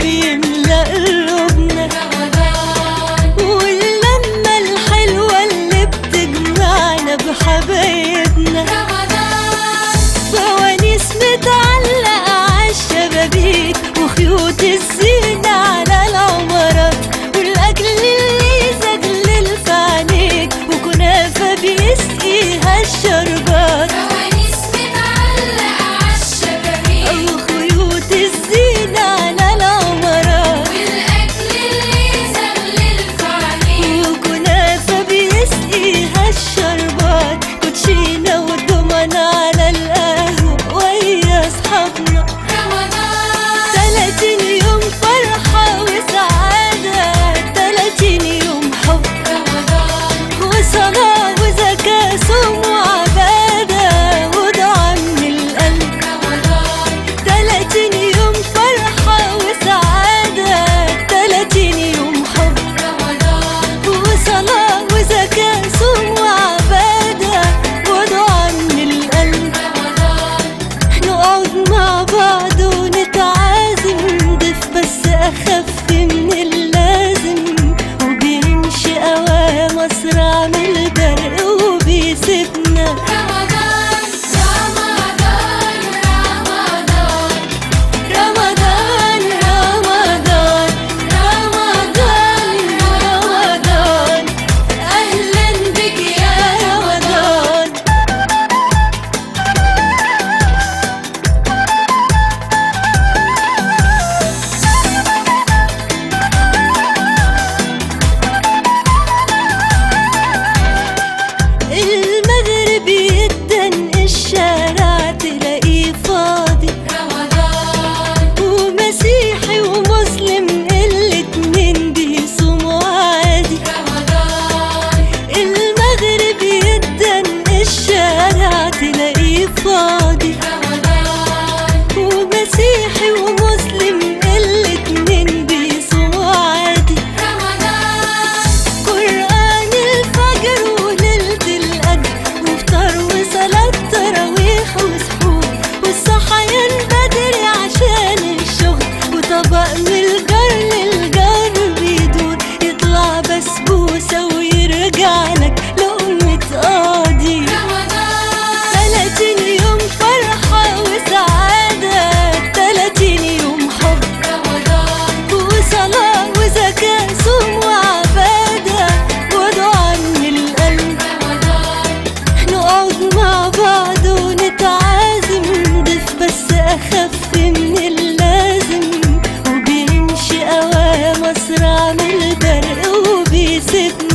بيملى قلوبنا رمضان واللمة الحلوة اللي بتجمعنا بحبايبنا رمضان فوانيس متعلقة عالشبابيك وخيوط الزينة على العمارات والأكل اللي زغلل في عينيك وكنافة بيسقيها الشربات فوانيس متعلقة عالشبابيك وخيوط الزينة على العمارات والأكل اللي زغلل في عينيك وكنافة بيسقيها الشربات كوتشينة ودومنا على القهوة ويا أصحابنا رمضان تلاتين يوم فرحة وسعادة تلاتين يوم حب رمضان وصلاة وزكاة صوم وعبادة ودعاء من القلب رمضان تلاتين يوم فرحة وسعادة تلاتين يوم حب رمضان وصلاة وزكاة صوم وعبادة ودعاء من القلب رمضان نقعد مع بعض ونتعازم ضيف بس أخف من اللازم وبيمشي أوام أسرع من البرق وبيسيبنا رمضان رمضان رمضان رمضان رمضان رمضان رمضان أهلا بك يا رمضان المغرب يدن الشارع تلاقيه فاضي رمضان ومسيحي ومسلم الاتنين بيصوموا عادي رمضان المغرب يدن الشارع تلاقيه فاضي رمضان ومسيحي ومسلم الاتنين بيصوموا عادي رمضان قرآن الفجر وليلة القدر وفطار وصلاة تراويح وسحور والصحيان بدري عشان الشغل وطبق من الجار للجار بيدور يطلع بسبوسة ويرجع لك لقمة قاضي رمضان تلاتين يوم فرحة وسعادة تلاتين يوم حب رمضان وصلاة وزكاة صوم وعبادة ودعاء من القلب رمضان نقعد مع بعض ونتعازم ضيف بس أخف من اللازم وبيمشي أوام أسرع من البرق وبيسيبنا